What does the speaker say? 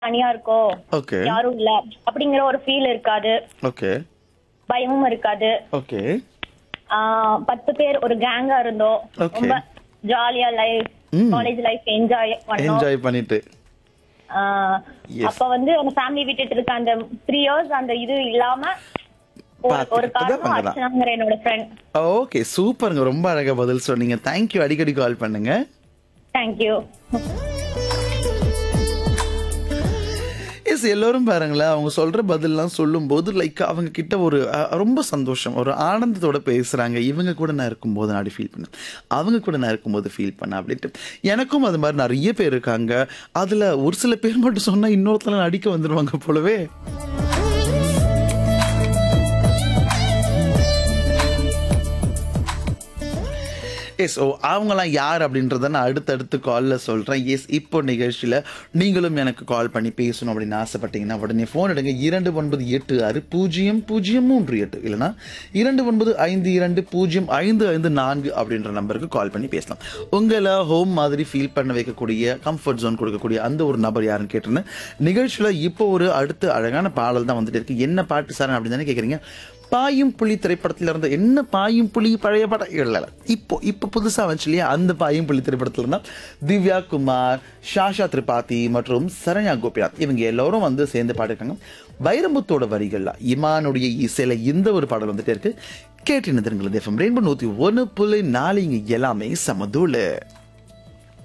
தனியா இருக்கோ ஓகே யாரும் இல்ல அப்படிங்கிற ஒரு ஃபீல் இருக்காது ஓகே பயமும் இருக்காது ஓகே ஆஹ் பத்து பேர் ஒரு கேங்கா இருந்தோம் Okay. ரொம்ப ஜாலியா லைஃப் ம். காலேஜ் லைஃப் என்ஜாய் பண்ணோம் என்ஜாய் பண்ணிட்டு ஆஹ் Yes. அப்ப வந்து அந்த ஃபேமிலி விட்டுட்டு இருக்க அந்த த்ரீ இயர்ஸ் அந்த இது இல்லாம ஒரு- ஒரு பார்த்துக்கிட்டு தான் காரணம் அங்கதான். அர்ச்சனாங்கிற என்னோட ஃப்ரெண்ட் ஓகே சூப்பருங்க ரொம்ப அழகா பதில் சொன்னீங்க தேங்க்யூ அடிக்கடி கால் பண்ணுங்க தேங்க்யூ எஸ் எல்லாரும் பாருங்களேன் அவங்க சொல்ற பதில்லாம் சொல்லும்போது லைக் அவங்க கிட்ட ஒரு அஹ், ரொம்ப சந்தோஷம் ஒரு ஆனந்தத்தோட பேசுறாங்க இவங்க கூட நான் இருக்கும்போது நான் அப்படி ஃபீல் பண்ணேன் அவங்க கூட நான் இருக்கும்போது ஃபீல் பண்ணேன் அப்படின்ட்டு எனக்கும் அது மாதிரி நிறைய பேர் இருக்காங்க அதுல ஒரு சில பேர் மட்டும் சொன்னா இன்னொருத்தல அடிக்க வந்துருவாங்க போலவே எஸ் ஓ அவங்களாம் யார் அப்படின்றத நான் அடுத்தடுத்து காலில் சொல்கிறேன் எஸ் இப்போ நிகழ்ச்சியில் நீங்களும் எனக்கு கால் பண்ணி பேசணும் அப்படின்னு ஆசைப்பட்டீங்கன்னா உடனே ஃபோன் எடுங்க இரண்டு ஒன்பது எட்டு ஆறு பூஜ்ஜியம் பூஜ்ஜியம் மூன்று எட்டு இல்லைனா இரண்டு ஒன்பது ஐந்து இரண்டு பூஜ்ஜியம் ஐந்து ஐந்து நான்கு அப்படின்ற நம்பருக்கு கால் பண்ணி பேசலாம் உங்களை ஹோம் மாதிரி ஃபீல் பண்ண வைக்கக்கூடிய கம்ஃபர்ட் ஜோன் கொடுக்கக்கூடிய அந்த ஒரு நபர் யாருன்னு கேட்டிருந்தேன் நிகழ்ச்சியில் இப்போ ஒரு அடுத்த அழகான பாடல் தான் வந்துட்டு இருக்கு என்ன பாட்டு சார் அப்படின்னு தானே கேட்குறீங்க பாயும் புலி திரைப்படத்துல இருந்த என்ன பாயும் புலி பழைய படம் இல்ல இல்ல. இப்போ இப்போ புதுசா வந்துச்சு இல்லையா அந்த பாயும் புலி திரைப்படத்துல இருந்தா திவ்யா குமார் ஷாஷா திரிபாதி மற்றும் சரண்யா கோபிநாத் இவங்க எல்லாரும் வந்து சேர்ந்து பாடிருக்காங்க வைரமுத்தோட வரிகள்ல இமானுடைய இசையில இந்த ஒரு பாடல் வந்துட்டே இருக்கு கேட்டு நிதிருங்கள் எஃப்எம் ரெயின்போ நூத்தி ஒன்று புள்ளி நாலு இங்க எல்லாமே சமதூளு